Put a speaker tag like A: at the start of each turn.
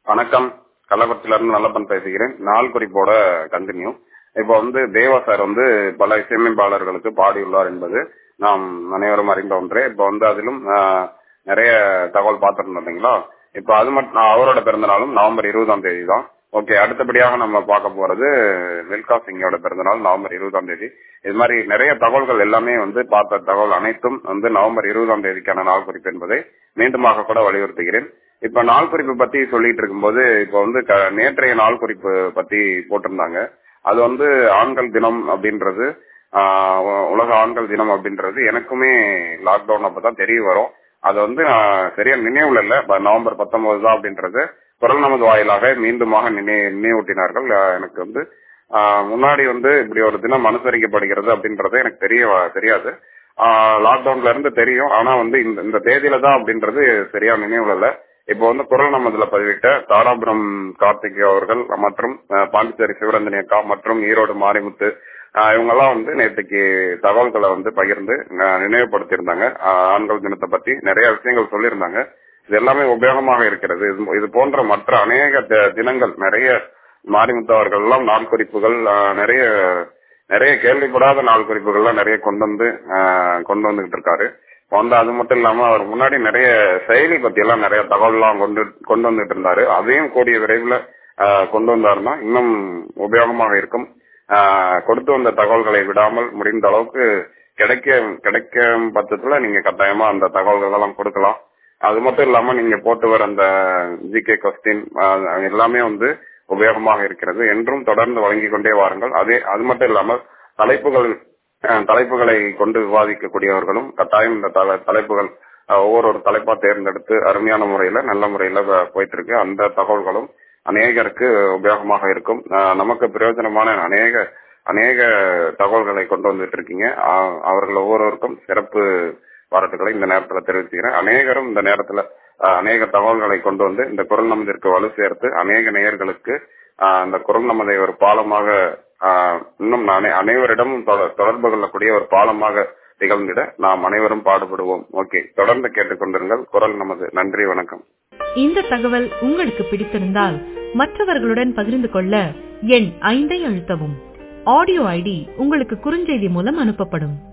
A: வணக்கம் கள்ளக்குறிச்சியில இருந்து நல்லப்பன் பேசுகிறேன் நாள் குறிப்போட கண்டினியூ இப்போ வந்து தேவா சார் வந்து பல இசையமைப்பாளர்களுக்கு பாடியுள்ளார் என்பது நாம் அனைவரும் அறிந்த ஒன்றே இப்போ வந்து அதிலும் ஆஹ், நிறைய தகவல் பார்த்திருந்தோம் இல்லைங்களா இப்போ அது மட்டும் அவரோட பிறந்த நாளும் நவம்பர் இருபதாம் தேதி தான் ஓகே அடுத்தபடியாக நம்ம பார்க்க போறது மில்கா சிங்கோட பிறந்தநாள் நவம்பர் இருபதாம் தேதி இது மாதிரி நிறைய தகவல்கள் எல்லாமே வந்து பார்த்த தகவல் அனைத்தும் வந்து நவம்பர் இருபதாம் தேதிக்கான நாள் குறிப்பு என்பதை மீண்டுமாக கூட வலியுறுத்துகிறேன் இப்ப நாள் குறிப்பு பத்தி சொல்லிட்டு இருக்கும்போது இப்ப வந்து க- நேற்றைய நாள் குறிப்பு பத்தி போட்டிருந்தாங்க அது வந்து ஆண்கள் தினம் அப்படின்றது ஆஹ் உ- உலக ஆண்கள் தினம் அப்படின்றது எனக்குமே லாக்டவுன் அப்பதான் தெரிய வரும் அது வந்து நான் சரியா நினைவுல இல்ல ப- நவம்பர் பத்தொன்பது தான் அப்படின்றது குரல் நமது வாயிலாக மீண்டுமாக நினை நினைவூட்டினார்கள் ஆஹ் எனக்கு வந்து ஆஹ் முன்னாடி வந்து இப்படி ஒரு தினம் அனுசரிக்கப்படுகிறது அப்படின்றது எனக்கு தெரிய தெரியாது லாக்டவுன்ல இருந்து தெரியும் ஆனா வந்து இந்த இந்த தேதியில தான் அப்படின்றது சரியா நினைவுல இல்ல இப்போ வந்து குரல் நமதுல பதிவிட்ட தாராபுரம் கார்த்திகே அவர்கள் மற்றும் ஆஹ் பாண்டிச்சேரி சிவரஞ்சனி அக்கா மற்றும் ஈரோடு மாரிமுத்து ஆஹ் இவங்கெல்லாம் வந்து நேற்றுக்கு தகவல்களை வந்து பகிர்ந்து ஆஹ் நினைவுபடுத்தியிருந்தாங்க ஆஹ் ஆண்கள் தினத்தை பத்தி நிறைய விஷயங்கள் சொல்லியிருந்தாங்க இது எல்லாமே உபயோகமாக இருக்கிறது இது- இது போன்ற மற்ற அநேக தி- தினங்கள் நிறைய மாரிமுத்து அவர்கள் எல்லாம் நாள் குறிப்புகள் ஆஹ் நிறைய நிறைய கேள்விப்படாத நாள் குறிப்புகள்லாம் நிறைய கொண்டு வந்து ஆஹ் கொண்டு வந்துகிட்டு இருக்காரு இப்ப வந்து அது மட்டும் இல்லாம அவர் முன்னாடி நிறைய செயலி பத்தி எல்லாம் நிறைய தகவல்லாம் கொண்டு கொண்டு வந்துட்டு இருந்தாரு அதையும் கூடிய விரைவில் ஆஹ் கொண்டு வந்தாருன்னா இன்னும் உபயோகமாக இருக்கும் ஆஹ் கொடுத்து வந்த தகவல்களை விடாமல் முடிந்த அளவுக்கு கிடைக்க கிடைக்கும் பட்சத்துல நீங்க கட்டாயமா அந்த தகவல்கள் எல்லாம் கொடுக்கலாம் அது மட்டும் இல்லாம நீங்க போட்டு வர அந்த ஜிகே கொஸ்டின் எல்லாமே வந்து உபயோகமாக இருக்கிறது என்றும் தொடர்ந்து வழங்கிக் கொண்டே வாருங்கள் அதே அது மட்டும் இல்லாமல் தலைப்புகள் அஹ், தலைப்புகளை கொண்டு விவாதிக்கக்கூடியவர்களும் கட்டாயம் இந்த தல- தலைப்புகள் அஹ், ஒவ்வொரு ஒரு தலைப்பா தேர்ந்தெடுத்து அருமையான முறையில நல்ல முறையில வ- போயிட்டு இருக்கு அந்த தகவல்களும் அநேகருக்கு உபயோகமாக இருக்கும் அஹ், நமக்கு பிரயோஜனமான அநேக அநேக தகவல்களை கொண்டு வந்துட்டு இருக்கீங்க அஹ், அவர்கள் ஒவ்வொருவருக்கும் சிறப்பு பாராட்டுகளை இந்த நேரத்துல தெரிவிச்சுக்கிறேன் அநேகரும் இந்த நேரத்துல அஹ், அநேக தகவல்களை கொண்டு வந்து இந்த குரல் நமதிற்கு வலு சேர்த்து அநேக நேயர்களுக்கு அஹ், அந்த குரல் நமதை ஒரு பாலமாக அஹ், இன்னும் அனை- அனைவரிடமும் தொட- தொடர்பு கொள்ளக்கூடிய ஒரு பாலமாக திகழ்ந்திட நாம் அனைவரும் பாடுபடுவோம் ஓகே தொடர்ந்து கேட்டுக்கொண்டிருங்கள் குரல் நமது நன்றி வணக்கம்
B: இந்த தகவல் உங்களுக்கு பிடித்திருந்தால் மற்றவர்களுடன் பகிர்ந்து கொள்ள எண் ஐந்தை அழுத்தவும் ஆடியோ ஐடி உங்களுக்கு குறுஞ்செய்தி மூலம் அனுப்பப்படும்